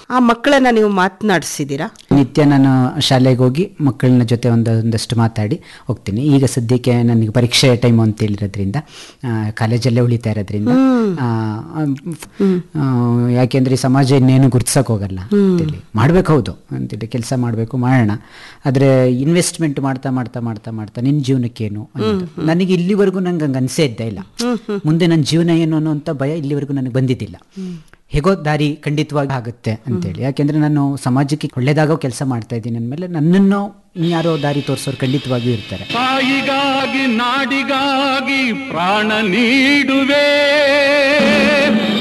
ಆ ಮಕ್ಕಳನ್ನ ನೀವು ಮಾತನಾಡಿಸಿದ್ದೀರಾ ನಿತ್ಯ ನಾನು ಶಾಲೆಗೆ ಹೋಗಿ ಮಕ್ಕಳನ್ನ ಜೊತೆ ಒಂದು ಒಂದಷ್ಟು ಮಾತಾಡಿ ಹೋಗ್ತೀನಿ ಈಗ ಸದ್ಯಕ್ಕೆ ನನಗೆ ಪರೀಕ್ಷೆ ಟೈಮ್ ಅಂತ ಹೇಳಿರೋದ್ರಿಂದ ಆ, ಕಾಲೇಜಲ್ಲೇ ಉಳಿತಾ ಇರೋದ್ರಿಂದ ಆ, ಆ, ಯಾಕೆಂದ್ರೆ ಈ ಸಮಾಜ ಇನ್ನೇನು ಗುರ್ತಿಸಕ್ ಹೋಗಲ್ಲ ಅಂತೇಳಿ ಮಾಡ್ಬೇಕು ಹೌದು ಅಂತೇಳಿ ಕೆಲಸ ಮಾಡಬೇಕು ಮಾಡೋಣ ಆದರೆ ಇನ್ವೆಸ್ಟ್ಮೆಂಟ್ ಮಾಡ್ತಾ ಮಾಡ್ತಾ ಮಾಡ್ತಾ ಮಾಡ್ತಾ ನಿನ್ನ ಜೀವನಕ್ಕೇನು ಅನ್ನೋದು. ನನಗೆ ಇಲ್ಲಿವರೆಗೂ ನಂಗೆ ಹಂಗೆ ಅನಿಸೇ ಇದ್ದೇ ಇಲ್ಲ ಮುಂದೆ ನನ್ನ ಜೀವನ ಏನು ಅನ್ನೋಂಥ ಭಯ ಇಲ್ಲಿವರೆಗೂ ನನಗೆ ಬಂದಿದ್ದಿಲ್ಲ ಹೇಗೋ ದಾರಿ ಖಂಡಿತವಾಗಿ ಆಗುತ್ತೆ ಅಂತೇಳಿ ಯಾಕೆಂದ್ರೆ ನಾನು ಸಮಾಜಕ್ಕೆ ಒಳ್ಳೇದಾಗೋ ಕೆಲಸ ಮಾಡ್ತಾ ಇದ್ದೀನಿ ಅಂದಮೇಲೆ ನನ್ನನ್ನು ಇನ್ಯಾರೋ ದಾರಿ ತೋರಿಸೋರು ಖಂಡಿತವಾಗಿಯೂ ಇರ್ತಾರೆ ತಾಯಿಗಾಗಿ ನಾಡಿಗಾಗಿ ಪ್ರಾಣ ನೀಡುವೆ